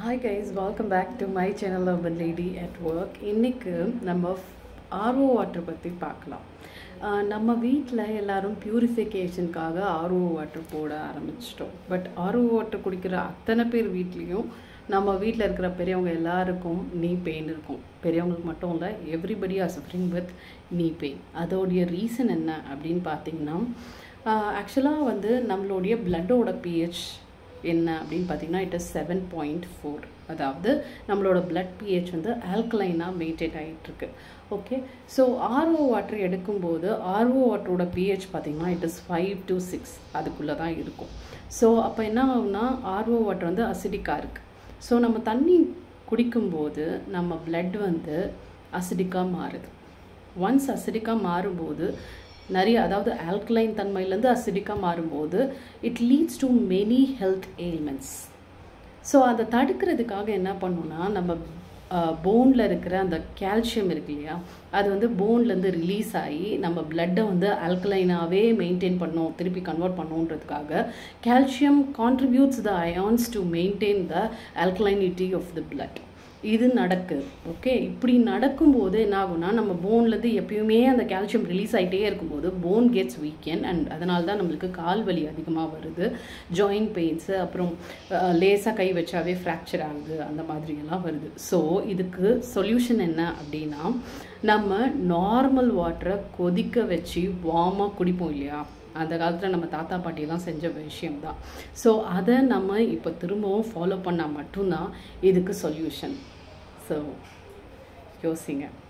hi guys welcome back to my channel of lady at work இன்றைக்கு நம்ம RO water பற்றி பார்க்கலாம் ஆஹ் நம்ம வீட்டில் எல்லாரும் பியூரிஃபிகேஷனுக்காக ஆர்ஓ வாட்டர் போட ஆரம்பிச்சிட்டோம் பட் ஆர்ஓ வாட்டர் குடிக்கிற அத்தனை பேர் வீட்லேயும் நம்ம வீட்டில் இருக்கிற பெரியவங்க எல்லாருக்கும் நீ பெயின் இருக்கும் பெரியவங்களுக்கு மட்டும் இல்லை everybody are suffering with knee pain அதோடைய ரீசன் என்ன அப்படின்னு பார்த்தீங்கன்னா ஆக்சுவலாக வந்து நம்மளுடைய பிளட்டோட பிஹெச் என்ன அப்படின்னு பார்த்தீங்கன்னா it is seven point four அதாவது நம்மளோட பிளட் பிஹெச் வந்து ஆல்கலைனாக மெயின்டைன் ஆகிட்டுருக்கு ஓகே ஸோ ஆர்ஓ வாட்டர் எடுக்கும்போது ஆர்ஓ வாட்டரோட பிஹெச் பார்த்தீங்கன்னா it is five to six அதுக்குள்ளே தான் இருக்கும் ஸோ அப்போ என்ன ஆகும்னா ஆர்ஓ வாட்டர் வந்து அசிடிக்காக இருக்குது ஸோ நம்ம தண்ணி குடிக்கும்போது நம்ம பிளட் வந்து அசிடிக்காக மாறுது ஒன்ஸ் அசிடிக்காக மாறும்போது நிறைய அதாவது ஆல்கலைன் தன்மையிலேருந்து அசிடிக்காக மாறும்போது it leads to many health ailments so அதை தடுக்கிறதுக்காக என்ன பண்ணோம்னா நம்ம போனில் இருக்கிற அந்த கால்சியம் இருக்கு இல்லையா அது வந்து போன்லேருந்து ரிலீஸ் ஆகி நம்ம பிளட்டை வந்து ஆல்கலைனாகவே மெயின்டைன் பண்ணோம் திருப்பி கன்வெர்ட் பண்ணோன்றதுக்காக calcium contributes the ions to maintain the alkalinity of the blood இது நடக்குது ஓகே இப்படி நடக்கும்போது என்ன ஆகும்னா நம்ம போன்லேருந்து எப்பயுமே அந்த கால்சியம் ரிலீஸ் ஆகிட்டே இருக்கும்போது போன் கெட்ஸ் வீக்கெண்ட் அண்ட் அதனால தான் நம்மளுக்கு கால் வலி அதிகமாக வருது ஜாயிண்ட் பெயின்ஸு அப்புறம் லேசாக கை வச்சாவே ஃப்ராக்சர் ஆகுது அந்த மாதிரியெல்லாம் வருது ஸோ இதுக்கு சொல்யூஷன் என்ன அப்படின்னா நம்ம நார்மல் வாட்டரை கொதிக்க வச்சு வார்மாக குடிப்போம் இல்லையா அந்த காலத்தில் நம்ம தாத்தா பாட்டியெல்லாம் செஞ்ச விஷயம்தான் ஸோ அதை நம்ம இப்போ திரும்பவும் ஃபாலோ பண்ணால் மட்டும்தான் இதுக்கு சொல்யூஷன் ஸோ யோசிங்க